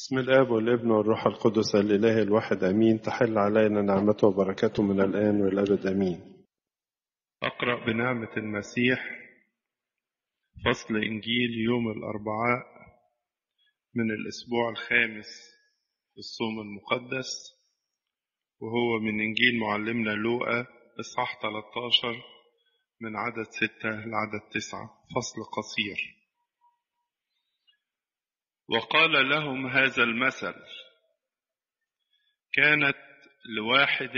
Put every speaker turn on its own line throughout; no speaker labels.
بسم الآب والابن والروح القدس الإله الواحد أمين تحل علينا نعمته وبركاته من الآن والأبد أمين أقرأ بنعمة المسيح فصل إنجيل يوم الأربعاء من الأسبوع الخامس في الصوم المقدس وهو من إنجيل معلمنا لوقا إصحاح 13 من عدد ستة لعدد تسعة فصل قصير وقال لهم هذا المثل كانت لواحد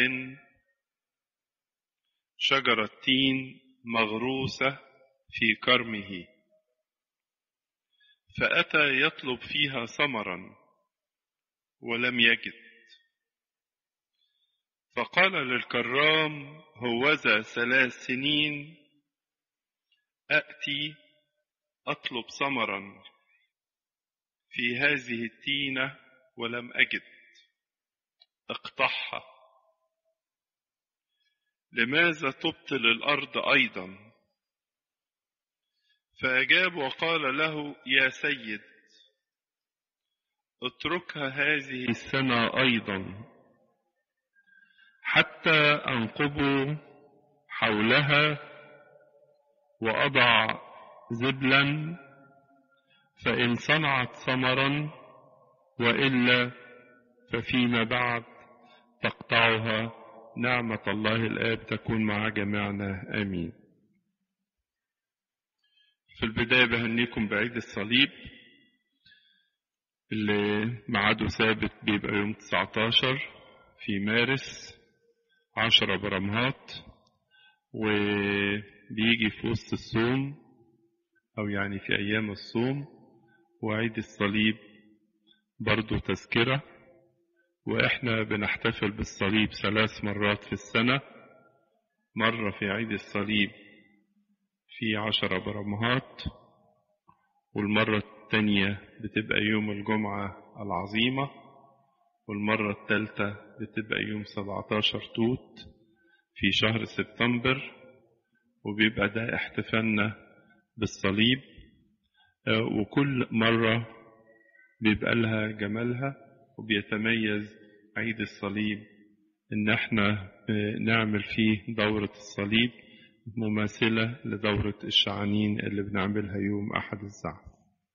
شجرة تين مغروسة في كرمه فأتى يطلب فيها ثمرا ولم يجد فقال للكرام هوذا ثلاث سنين أأتي أطلب ثمرا في هذه التينة ولم أجد اقطعها لماذا تبطل الأرض أيضا فأجاب وقال له يا سيد اتركها هذه السنة أيضا حتى أنقب حولها وأضع زبلا فإن صنعت ثمرا وإلا ففيما بعد تقطعها نعمة الله الآب تكون مع جميعنا آمين في البداية بهنيكم بعيد الصليب اللي ميعاده ثابت بيبقى يوم 19 في مارس 10 برمهات وبيجي في وسط الصوم أو يعني في أيام الصوم وعيد الصليب برضو تذكرة وإحنا بنحتفل بالصليب ثلاث مرات في السنة مرة في عيد الصليب في عشرة برمهات والمرة التانية بتبقى يوم الجمعة العظيمة والمرة التالتة بتبقى يوم 17 توت في شهر سبتمبر وبيبقى ده احتفالنا بالصليب وكل مرة بيبقى لها جمالها وبيتميز عيد الصليب ان احنا نعمل فيه دورة الصليب مماثلة لدورة الشعانين اللي بنعملها يوم أحد الزعف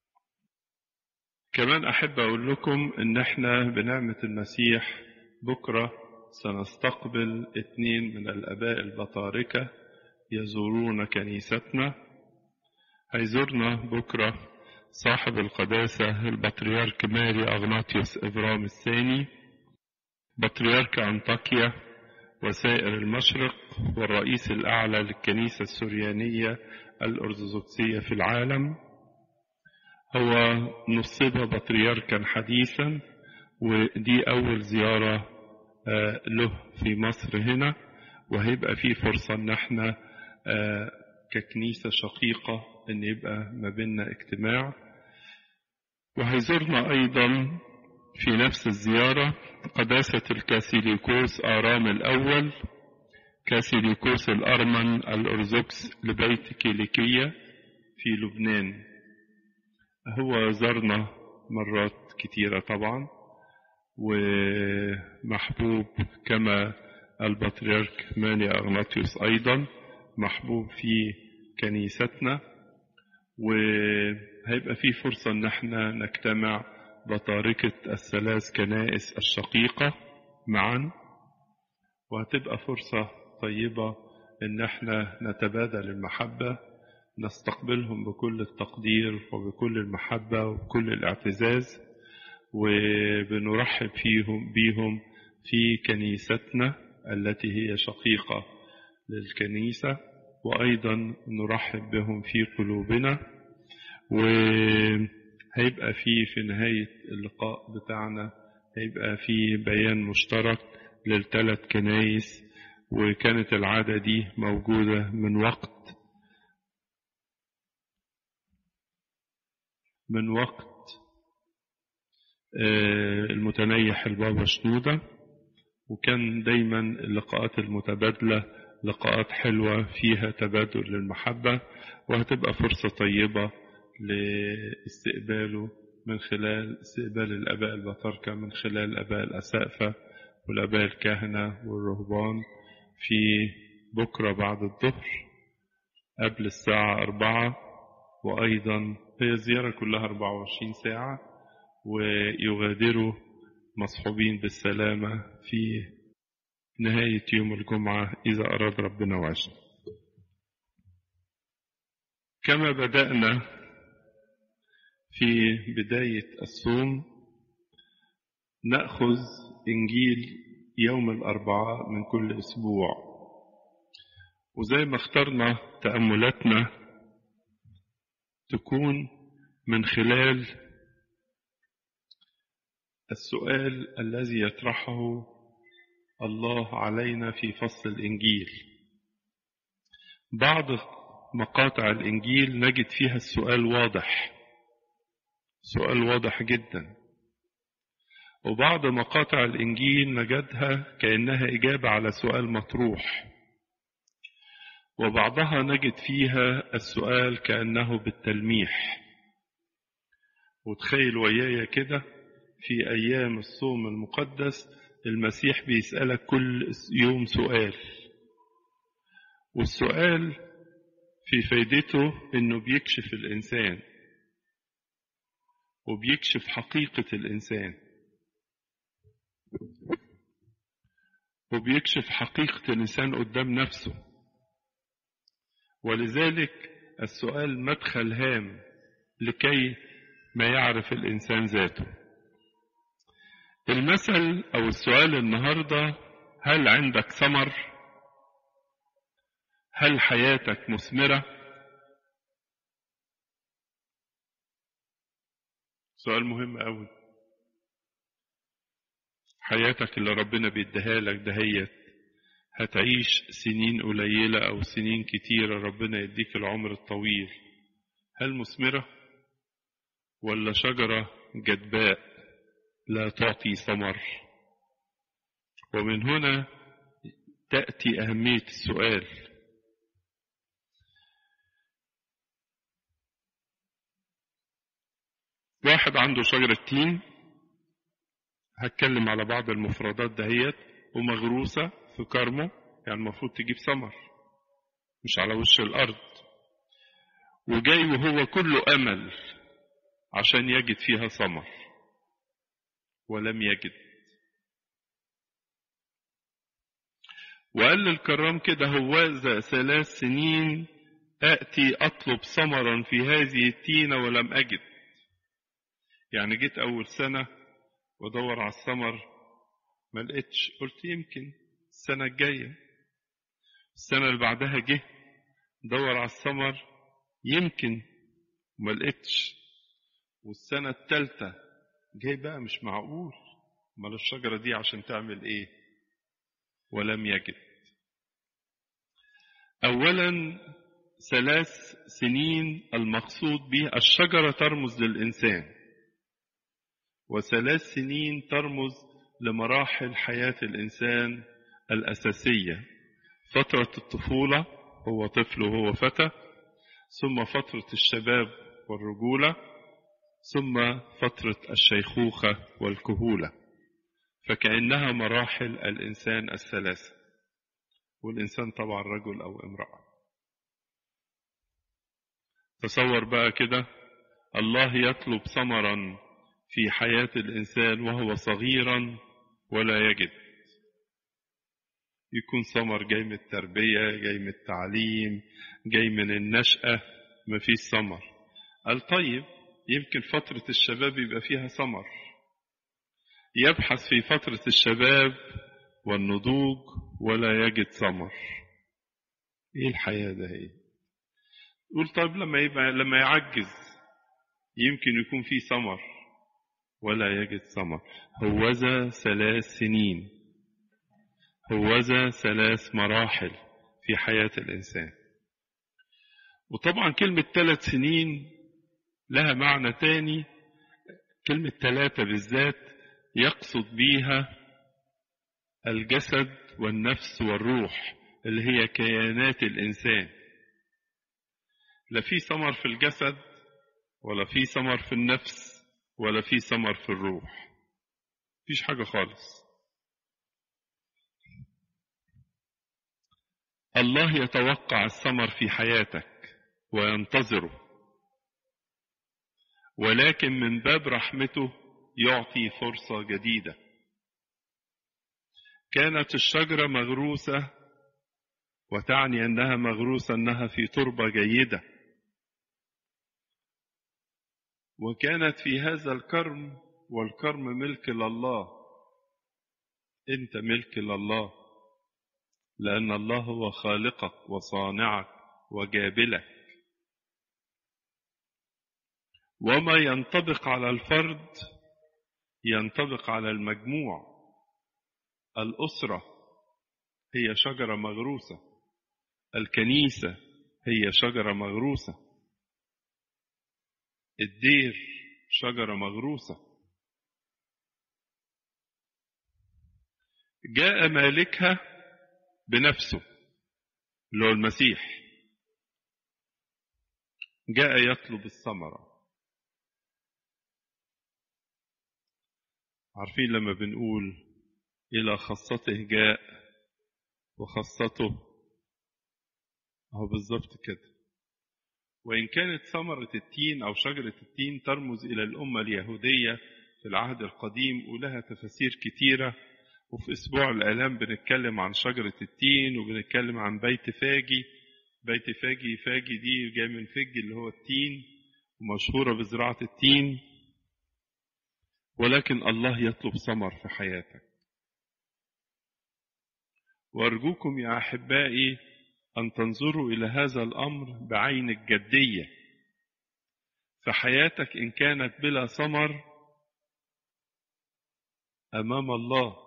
كمان أحب أقول لكم إن إحنا بنعمة المسيح بكرة سنستقبل اتنين من الآباء البطاركة يزورون كنيستنا هيزورنا بكرة صاحب القداسة البطريرك ماري أغناطيوس إبرام الثاني بطريرك أنطاكيا وسائر المشرق والرئيس الأعلى للكنيسة السريانية الأرثوذكسية في العالم هو نصب بطريركا حديثا ودي أول زيارة له في مصر هنا وهيبقى في فرصة إن احنا ككنيسة شقيقة إن يبقى ما بيننا اجتماع وهيزورنا أيضا في نفس الزيارة قداسة الكاثوليكوس آرام الأول كاثوليكوس الأرمن الأرثوذكس لبيت كيليكية في لبنان هو زارنا مرات كتيرة طبعا ومحبوب كما البطريرك ماني أغناطيوس أيضا محبوب في كنيستنا وهيبقى في فرصة ان احنا نجتمع بطاركة الثلاث كنائس الشقيقة معا وهتبقى فرصة طيبة ان احنا نتبادل المحبة نستقبلهم بكل التقدير وبكل المحبة وبكل الاعتزاز وبنرحب فيهم بيهم في كنيستنا التي هي شقيقة للكنيسة وأيضا نرحب بهم في قلوبنا وهيبقى في في نهاية اللقاء بتاعنا هيبقى في بيان مشترك للثلاث كنايس وكانت العادة دي موجودة من وقت من وقت المتنيح البابا شنودة وكان دايما اللقاءات المتبادلة لقاءات حلوة فيها تبادل للمحبة وهتبقى فرصة طيبة لاستقباله من خلال استقبال الآباء البطاركة من خلال الآباء الأسقفة والآباء الكهنة والرهبان في بكرة بعد الظهر قبل الساعة أربعة وأيضا هي الزيارة كلها 24 ساعة ويغادروا مصحوبين بالسلامة في نهاية يوم الجمعة إذا أراد ربنا وعشنا كما بدأنا في بداية الصوم نأخذ إنجيل يوم الأربعاء من كل أسبوع وزي ما اخترنا تأملاتنا تكون من خلال السؤال الذي يطرحه الله علينا في فصل الإنجيل بعض مقاطع الإنجيل نجد فيها السؤال واضح سؤال واضح جدا وبعض مقاطع الإنجيل نجدها كأنها إجابة على سؤال مطروح وبعضها نجد فيها السؤال كأنه بالتلميح وتخيل ويايا كده في أيام الصوم المقدس المسيح بيسألك كل يوم سؤال والسؤال في فايدته انه بيكشف الانسان وبيكشف حقيقة الانسان وبيكشف حقيقة الانسان قدام نفسه ولذلك السؤال مدخل هام لكي ما يعرف الانسان ذاته المثل او السؤال النهارده هل عندك ثمر هل حياتك مثمره سؤال مهم قوي حياتك اللي ربنا بيديها لك دهيت هتعيش سنين قليلة أو سنين كتيرة ربنا يديك العمر الطويل هل مثمرة ولا شجرة جدباء لا تعطي ثمر ومن هنا تأتي أهمية السؤال واحد عنده شجرة تين هتكلم على بعض المفردات دهيت ومغروسة في كرمه يعني المفروض تجيب ثمر مش على وش الأرض وجاي وهو كله أمل عشان يجد فيها ثمر ولم يجد وقال للكرام كده هوذا ثلاث سنين آتي أطلب ثمرا في هذه التينة ولم أجد يعني جيت أول سنة وادور على الثمر ما لقيتش قلت يمكن السنة الجاية السنة اللي بعدها جه دور على الثمر يمكن ما لقيتش والسنة التالتة جاي بقى مش معقول امال الشجرة دي عشان تعمل ايه ولم يجد اولا ثلاث سنين المقصود به الشجرة ترمز للإنسان وثلاث سنين ترمز لمراحل حياة الإنسان الأساسية فترة الطفولة هو طفل وهو فتى ثم فترة الشباب والرجولة ثم فترة الشيخوخة والكهولة فكأنها مراحل الإنسان الثلاثة والإنسان طبعا رجل أو امرأة تصور بقى كده الله يطلب ثمرا في حياة الإنسان وهو صغيرا ولا يجد يكون ثمر جاي من التربية جاي من التعليم جاي من النشأة مفيش ثمر قال طيب يمكن فترة الشباب يبقى فيها ثمر يبحث في فترة الشباب والنضوج ولا يجد ثمر ايه الحياة ده هي يقول طيب لما يبقى لما يعجز يمكن يكون في ثمر ولا يجد ثمر هوذا ثلاث سنين هوذا ثلاث مراحل في حياة الإنسان وطبعا كلمة ثلاث سنين لها معنى تاني كلمة ثلاثة بالذات يقصد بيها الجسد والنفس والروح اللي هي كيانات الإنسان لا في ثمر في الجسد ولا في ثمر في النفس ولا في ثمر في الروح مفيش حاجة خالص الله يتوقع الثمر في حياتك وينتظره ولكن من باب رحمته يعطي فرصة جديدة كانت الشجرة مغروسة وتعني أنها مغروسة أنها في تربة جيدة وكانت في هذا الكرم والكرم ملك لله أنت ملك لله لأن الله هو خالقك وصانعك وجابلك وما ينطبق على الفرد ينطبق على المجموع الأسرة هي شجرة مغروسة الكنيسة هي شجرة مغروسة الدير شجرة مغروسة جاء مالكها بنفسه اللي هو المسيح جاء يطلب الثمره عارفين لما بنقول إلى خاصته جاء وخاصته أهو بالظبط كده وإن كانت ثمرة التين أو شجرة التين ترمز إلى الأمة اليهودية في العهد القديم ولها تفاسير كتيرة وفي أسبوع الآلام بنتكلم عن شجرة التين وبنتكلم عن بيت فاجي بيت فاجي فاجي دي جاي من فج اللي هو التين ومشهورة بزراعة التين ولكن الله يطلب ثمر في حياتك وارجوكم يا احبائي ان تنظروا الى هذا الامر بعين الجديه فحياتك ان كانت بلا ثمر امام الله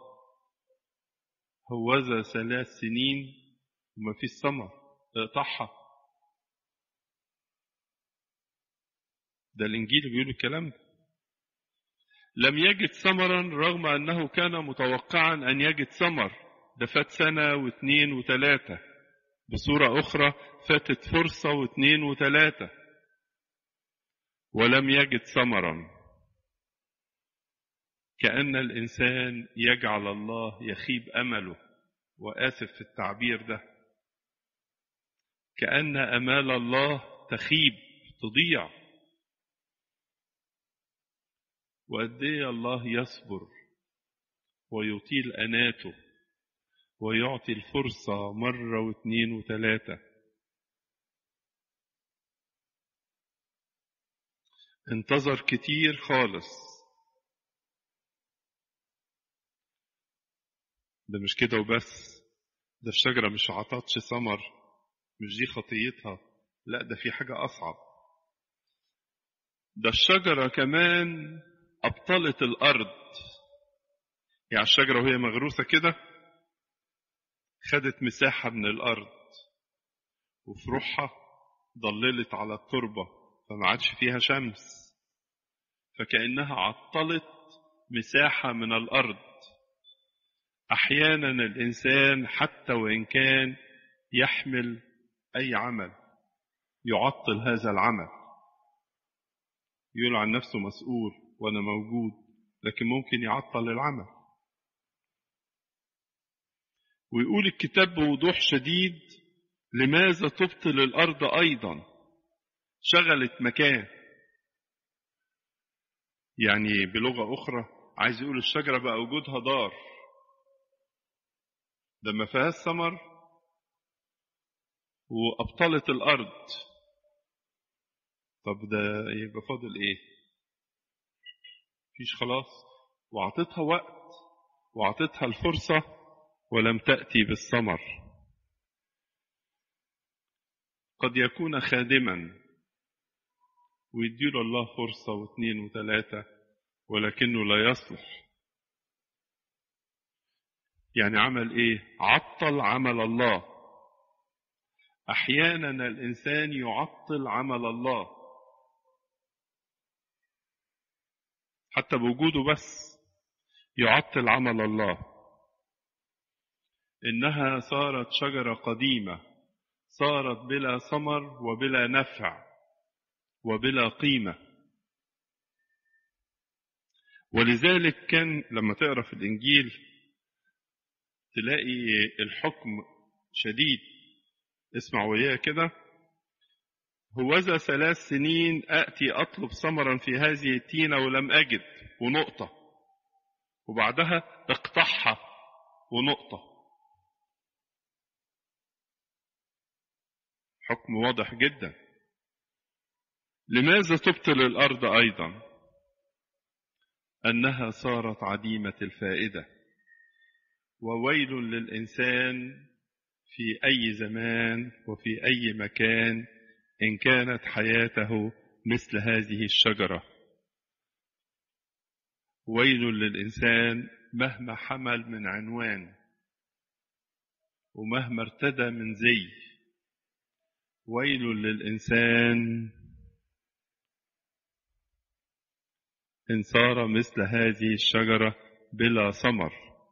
هوذا ثلاث سنين وما فيش ثمر اقطعها ده الانجيل بيقول الكلام ده لم يجد ثمرا رغم أنه كان متوقعا أن يجد ثمر ده فات سنة واثنين وثلاثة بصورة أخرى فاتت فرصة واثنين وثلاثة ولم يجد ثمرا كأن الإنسان يجعل الله يخيب أمله وآسف في التعبير ده كأن أمال الله تخيب تضيع وقد ايه الله يصبر ويطيل اناته ويعطي الفرصة مرة واثنين وثلاثة انتظر كتير خالص ده مش كده وبس ده الشجرة مش عطتش ثمر مش دي خطيتها لا ده في حاجة أصعب ده الشجرة كمان أبطلت الأرض يعني الشجرة وهي مغروسة كده خدت مساحة من الأرض وفي روحها ضللت على التربة فما عادش فيها شمس فكأنها عطلت مساحة من الأرض أحيانا الإنسان حتى وإن كان يحمل أي عمل يعطل هذا العمل يقول عن نفسه مسؤول وأنا موجود لكن ممكن يعطل العمل ويقول الكتاب بوضوح شديد لماذا تبطل الأرض أيضا شغلت مكان يعني بلغة أخرى عايز يقول الشجرة بقى وجودها ضار ده ما فيهاش ثمر وأبطلت الأرض طب ده يبقى فاضل إيه فيش خلاص وأعطيتها وقت وأعطيتها الفرصة ولم تأتي بالثمر قد يكون خادما ويديله الله فرصة واثنين وثلاثة ولكنه لا يصلح يعني عمل ايه عطل عمل الله احيانا الانسان يعطل عمل الله حتى بوجوده بس يعطل عمل الله انها صارت شجره قديمه صارت بلا ثمر وبلا نفع وبلا قيمه ولذلك كان لما تقرا في الانجيل تلاقي الحكم شديد اسمع وياه كده هوذا ثلاث سنين اتي اطلب ثمرا في هذه التينه ولم اجد ونقطه وبعدها اقطعها ونقطه حكم واضح جدا لماذا تبطل الارض ايضا انها صارت عديمه الفائده وويل للانسان في اي زمان وفي اي مكان ان كانت حياته مثل هذه الشجره ويل للانسان مهما حمل من عنوان ومهما ارتدى من زي ويل للإنسان إن صار مثل هذه الشجرة بلا ثمر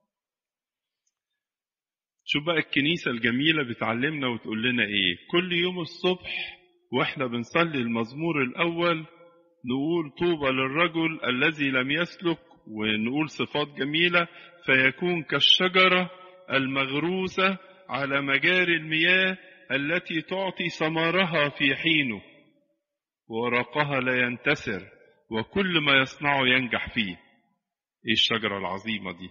شوف بقى الكنيسة الجميلة بتعلمنا وتقول لنا إيه كل يوم الصبح وإحنا بنصلي المزمور الأول نقول طوبى للرجل الذي لم يسلك ونقول صفات جميلة فيكون كالشجرة المغروسة على مجاري المياه التي تعطي ثمرها في حينه ورقها لا ينتسر وكل ما يصنعه ينجح فيه ايه الشجرة العظيمة دي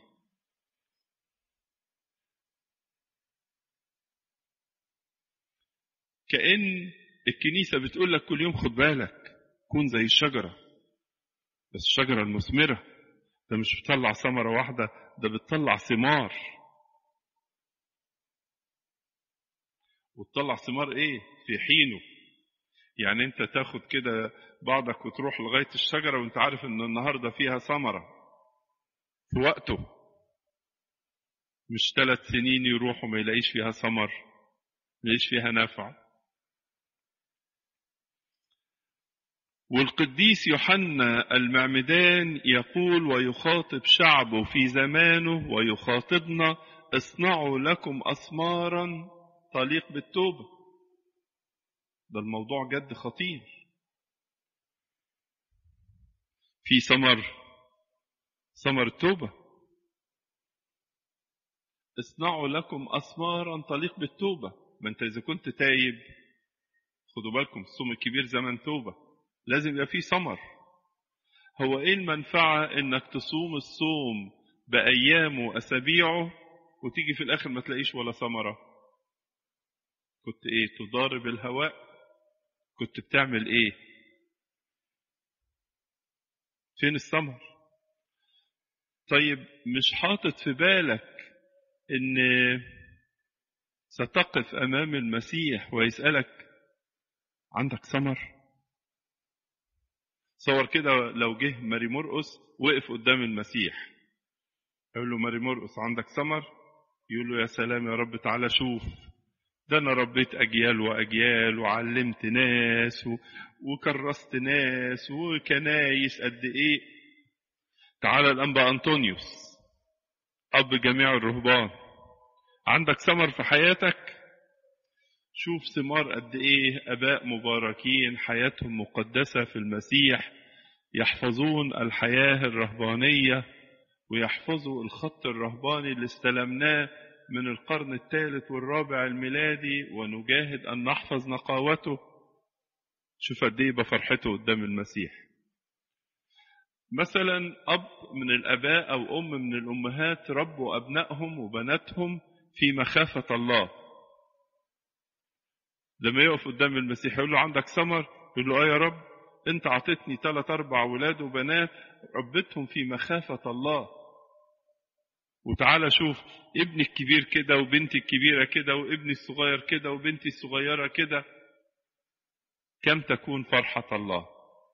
كأن الكنيسة بتقول لك كل يوم خد بالك كون زي الشجرة بس الشجرة المثمرة ده مش بتطلع ثمرة واحدة ده بتطلع ثمار وتطلع ثمار ايه في حينه يعني انت تاخد كده بعضك وتروح لغاية الشجرة وانت عارف ان النهاردة فيها ثمرة في وقته مش ثلاث سنين يروحوا ما يلاقيش فيها ثمر ما يلاقيش فيها نفع والقديس يوحنا المعمدان يقول ويخاطب شعبه في زمانه ويخاطبنا اصنعوا لكم أثمارا تليق بالتوبة ده الموضوع جد خطير في ثمر ثمر التوبة اصنعوا لكم أثمارا تليق بالتوبة ما انت إذا كنت تايب خدوا بالكم الصوم الكبير زمن توبة لازم يبقى فيه ثمر هو ايه المنفعة انك تصوم الصوم بأيامه وأسابيعه وتيجي في الآخر ما تلاقيش ولا ثمرة كنت ايه تضارب الهواء كنت بتعمل ايه فين الثمر طيب مش حاطط في بالك ان ستقف امام المسيح ويسالك عندك ثمر صور كده لو جه ماري مرقس وقف قدام المسيح يقول له ماري مرقس عندك ثمر يقول له يا سلام يا رب تعالى شوف ده انا ربيت اجيال واجيال وعلمت ناس و... وكرست ناس وكنايس قد ايه تعالى الانبا انطونيوس اب جميع الرهبان عندك ثمر في حياتك شوف ثمار قد ايه اباء مباركين حياتهم مقدسه في المسيح يحفظون الحياه الرهبانيه ويحفظوا الخط الرهباني اللي استلمناه من القرن الثالث والرابع الميلادي ونجاهد ان نحفظ نقاوته شوف قد ايه بفرحته قدام المسيح مثلا اب من الاباء او ام من الامهات ربوا ابنائهم وبناتهم في مخافه الله لما يقف قدام المسيح يقول له عندك ثمر يقول له اه يا رب انت عطيتني ثلاث اربع ولاد وبنات ربيتهم في مخافه الله وتعالى شوف ابني الكبير كده وبنتي الكبيرة كده وابني الصغير كده وبنتي الصغيرة كده كم تكون فرحة الله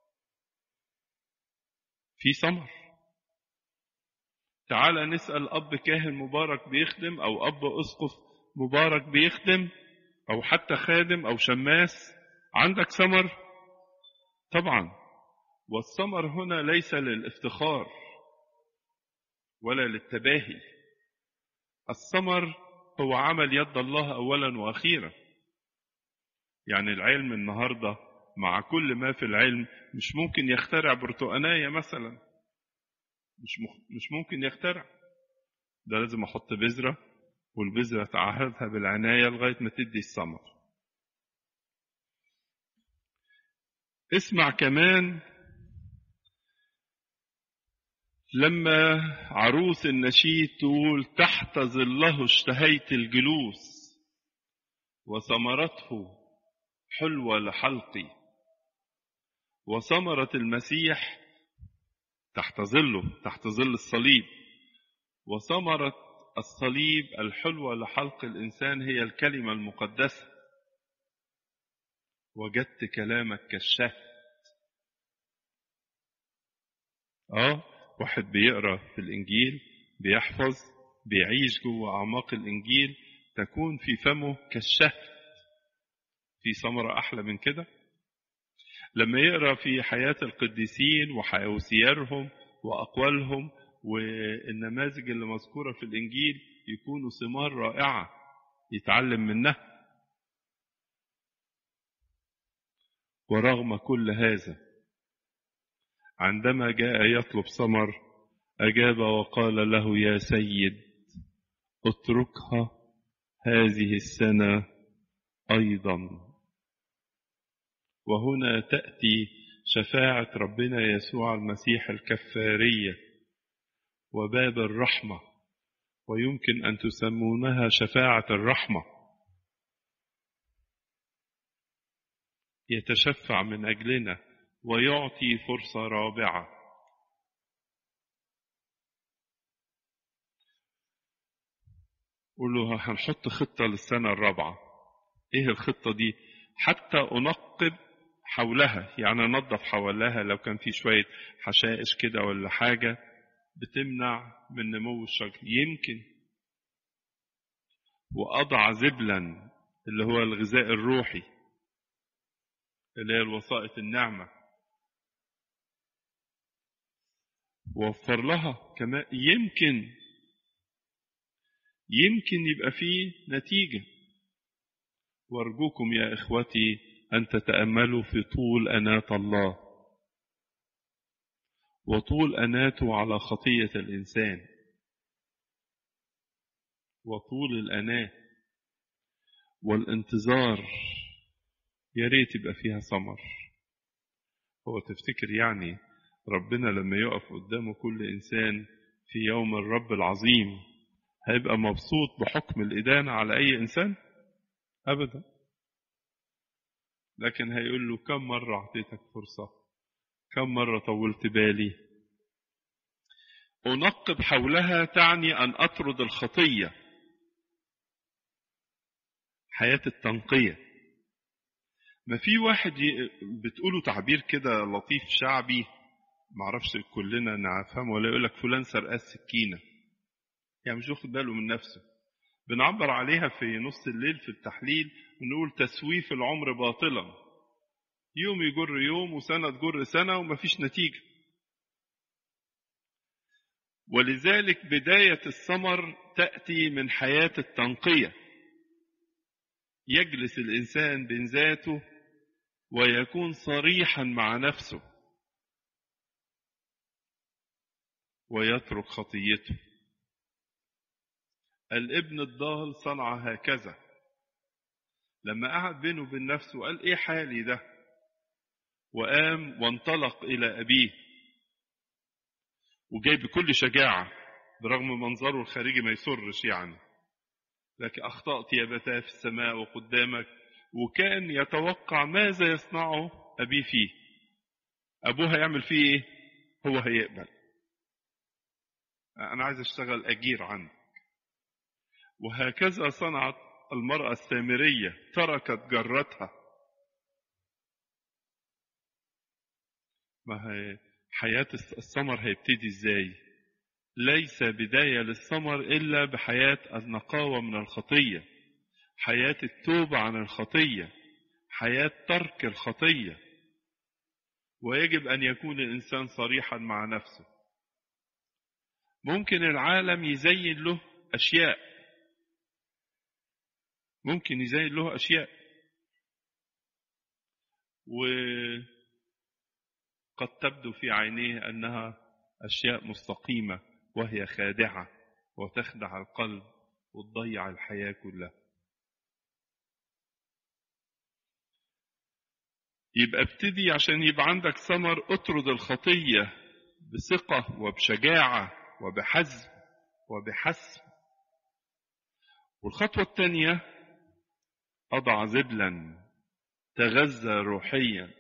في ثمر تعالى نسأل أب كاهن مبارك بيخدم أو أب أسقف مبارك بيخدم أو حتى خادم أو شماس عندك ثمر طبعا والثمر هنا ليس للافتخار ولا للتباهي الثمر هو عمل يد الله اولا واخيرا يعني العلم النهارده مع كل ما في العلم مش ممكن يخترع برتقانية مثلا مش مش ممكن يخترع ده لازم احط بذره والبذره اتعهدها بالعنايه لغايه ما تدي الثمر اسمع كمان لما عروس النشيد تقول تحت ظله اشتهيت الجلوس وثمرته حلوة لحلقي وثمرة المسيح تحت ظله تحت ظل الصليب وثمرة الصليب الحلوة لحلق الإنسان هي الكلمة المقدسة وجدت كلامك كالشهد اه واحد بيقرا في الانجيل بيحفظ بيعيش جوه اعماق الانجيل تكون في فمه كالشهد في ثمره احلى من كده لما يقرا في حياه القديسين وسيرهم واقوالهم والنماذج اللي مذكوره في الانجيل يكونوا ثمار رائعه يتعلم منها ورغم كل هذا عندما جاء يطلب ثمر أجاب وقال له يا سيد اتركها هذه السنة أيضا وهنا تأتي شفاعة ربنا يسوع المسيح الكفارية وباب الرحمة ويمكن أن تسمونها شفاعة الرحمة يتشفع من أجلنا ويعطي فرصة رابعة قول له هنحط خطة للسنة الرابعة ايه الخطة دي حتى انقب حولها يعني انظف حواليها لو كان في شوية حشائش كده ولا حاجة بتمنع من نمو الشجر يمكن وأضع زبلا اللي هو الغذاء الروحي اللي هي الوسائط النعمة وفر لها كمان يمكن يمكن يبقى فيه نتيجة وارجوكم يا إخوتي أن تتأملوا في طول أناة الله وطول أناته على خطية الإنسان وطول الأناة والانتظار يا ريت يبقى فيها ثمر هو تفتكر يعني ربنا لما يقف قدامه كل إنسان في يوم الرب العظيم هيبقى مبسوط بحكم الإدانة على أي إنسان أبدا لكن هيقول له كم مرة أعطيتك فرصة كم مرة طولت بالي أنقب حولها تعني أن أطرد الخطية حياة التنقية ما في واحد بتقوله تعبير كده لطيف شعبي معرفش كلنا نفهمه ولا يقول لك فلان سرقاس سكينه يعني مش واخد باله من نفسه بنعبر عليها في نص الليل في التحليل ونقول تسويف العمر باطلا يوم يجر يوم وسنة تجر سنة ومفيش نتيجة ولذلك بداية الثمر تأتي من حياة التنقية يجلس الإنسان بين ذاته ويكون صريحا مع نفسه ويترك خطيته الابن الضال صنع هكذا لما قعد بينه وبين نفسه قال ايه حالي ده وقام وانطلق الى ابيه وجاي بكل شجاعه برغم منظره الخارجي ما يسرش يعني لكن اخطات يا بتاه في السماء وقدامك وكان يتوقع ماذا يصنعه ابيه فيه ابوه هيعمل فيه ايه هو هيقبل انا عايز اشتغل اجير عنك وهكذا صنعت المرأة السامرية تركت جرتها ما هي حياة الثمر هيبتدي ازاي ليس بداية للثمر إلا بحياة النقاوة من الخطية حياة التوبة عن الخطية حياة ترك الخطية ويجب أن يكون الإنسان صريحا مع نفسه ممكن العالم يزين له أشياء ممكن يزين له أشياء وقد تبدو في عينيه أنها أشياء مستقيمة وهي خادعة وتخدع القلب وتضيع الحياة كلها يبقى ابتدي عشان يبقى عندك ثمر اطرد الخطية بثقة وبشجاعة وبحزم وبحسم والخطوة الثانية أضع زبلا تغذى روحيا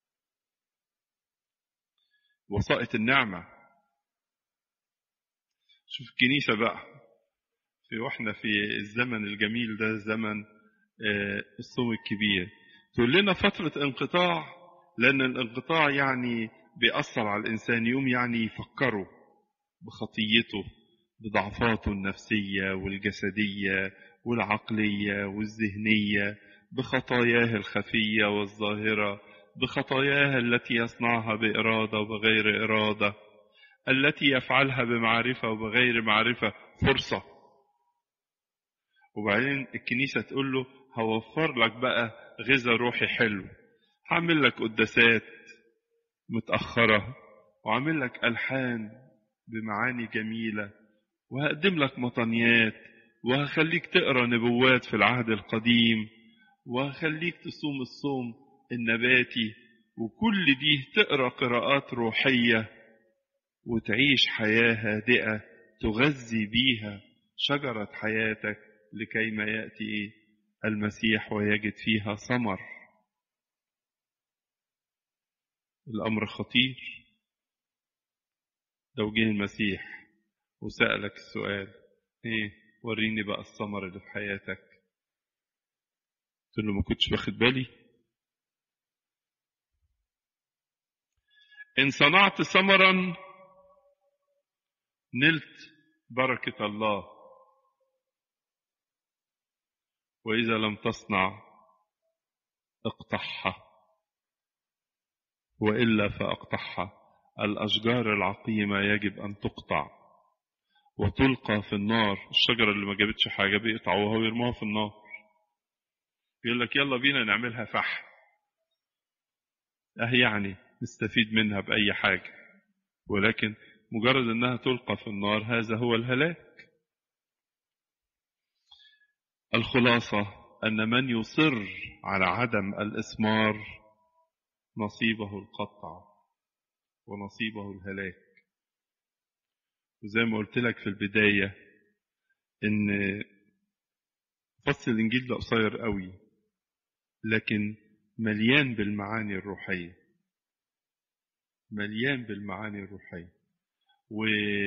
وسائط النعمة شوف الكنيسة بقى في واحنا في الزمن الجميل ده زمن الصوم الكبير تقول لنا فترة انقطاع لأن الانقطاع يعني بيأثر على الإنسان يوم يعني يفكره بخطيته بضعفاته النفسية والجسدية والعقلية والذهنية بخطاياه الخفية والظاهرة بخطاياه التي يصنعها بإرادة وبغير إرادة التي يفعلها بمعرفة وبغير معرفة فرصة وبعدين الكنيسة تقول له هوفر لك بقى غذاء روحي حلو هعمل لك قداسات متأخرة وعامل لك ألحان بمعاني جميلة وهقدم لك مطنيات وهخليك تقرا نبوات في العهد القديم وهخليك تصوم الصوم النباتي وكل دي تقرا قراءات روحيه وتعيش حياه هادئه تغذي بيها شجره حياتك لكي ما ياتي المسيح ويجد فيها ثمر الامر خطير لو جه المسيح وسالك السؤال ايه وريني بقى الثمر اللي في حياتك قلت له ما كنتش واخد بالي ان صنعت ثمرا نلت بركه الله واذا لم تصنع اقطعها والا فاقطعها الاشجار العقيمه يجب ان تقطع وتلقى في النار الشجرة اللي ما جابتش حاجة بيقطعوها ويرموها في النار يقول لك يلا بينا نعملها فحم اه يعني نستفيد منها بأي حاجة ولكن مجرد انها تلقى في النار هذا هو الهلاك الخلاصة ان من يصر على عدم الاسمار نصيبه القطع ونصيبه الهلاك وزي ما قلت لك في البداية إن فصل الإنجيل ده قصير قوي لكن مليان بالمعاني الروحية مليان بالمعاني الروحية و...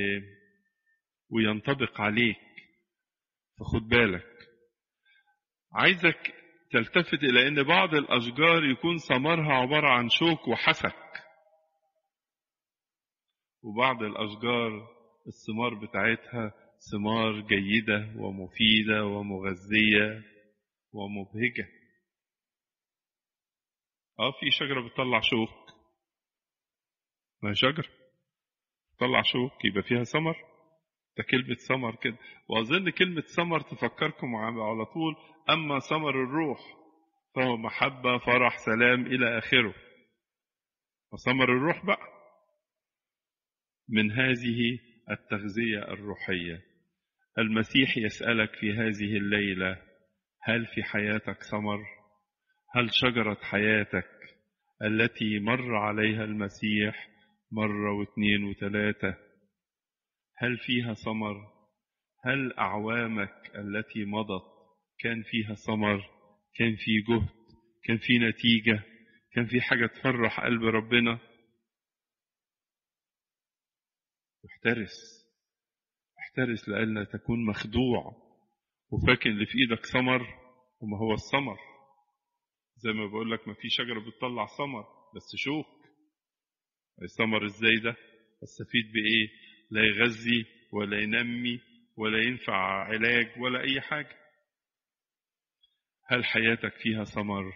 وينطبق عليك فخد بالك عايزك تلتفت إلى أن بعض الأشجار يكون ثمرها عبارة عن شوك وحسك وبعض الأشجار الثمار بتاعتها ثمار جيدة ومفيدة ومغذية ومبهجة اه في شجرة بتطلع شوك ما هي شجرة بتطلع شوك يبقى فيها ثمر ده كلمة ثمر كده وأظن كلمة ثمر تفكركم على طول أما ثمر الروح فهو محبة فرح سلام إلى آخره وثمر الروح بقى من هذه التغذية الروحية المسيح يسألك في هذه الليلة هل في حياتك ثمر؟ هل شجرة حياتك التي مر عليها المسيح مرة واثنين وثلاثة هل فيها ثمر؟ هل أعوامك التي مضت كان فيها ثمر؟ كان في جهد؟ كان في نتيجة؟ كان في حاجة تفرح قلب ربنا؟ احترس احترس لألا تكون مخدوع وفاكر اللي في ايدك ثمر وما هو الثمر زي ما بقول لك ما في شجرة بتطلع ثمر بس شوك الثمر ازاي ده استفيد بايه لا يغذي ولا ينمي ولا ينفع علاج ولا اي حاجة هل حياتك فيها ثمر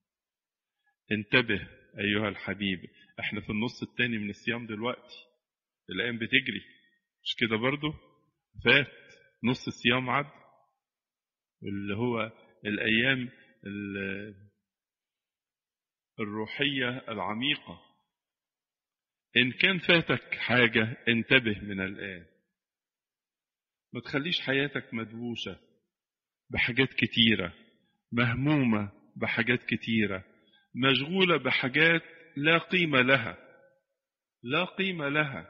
انتبه ايها الحبيب احنا في النص التاني من الصيام دلوقتي الايام بتجري مش كده برضو فات نص الصيام عد اللي هو الايام الروحيه العميقه إن كان فاتك حاجة انتبه من الآن ما تخليش حياتك مدووشة بحاجات كتيرة مهمومة بحاجات كتيرة مشغولة بحاجات لا قيمة لها لا قيمة لها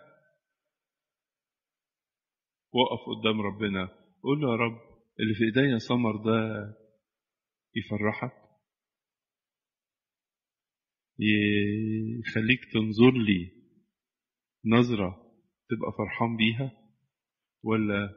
وقف قدام ربنا قول له يا رب اللي في ايديا ثمر ده يفرحك يخليك تنظر لي نظرة تبقى فرحان بيها ولا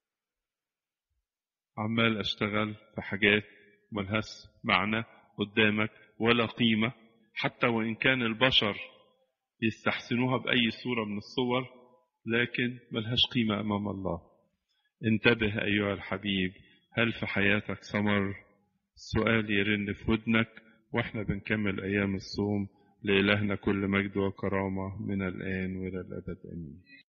عمال اشتغل في حاجات ملهاش معنى قدامك ولا قيمة حتى وإن كان البشر يستحسنوها بأي صورة من الصور لكن ملهاش قيمة أمام الله انتبه أيها الحبيب هل في حياتك ثمر السؤال يرن في ودنك واحنا بنكمل أيام الصوم لإلهنا كل مجد وكرامة من الآن وإلى الأبد آمين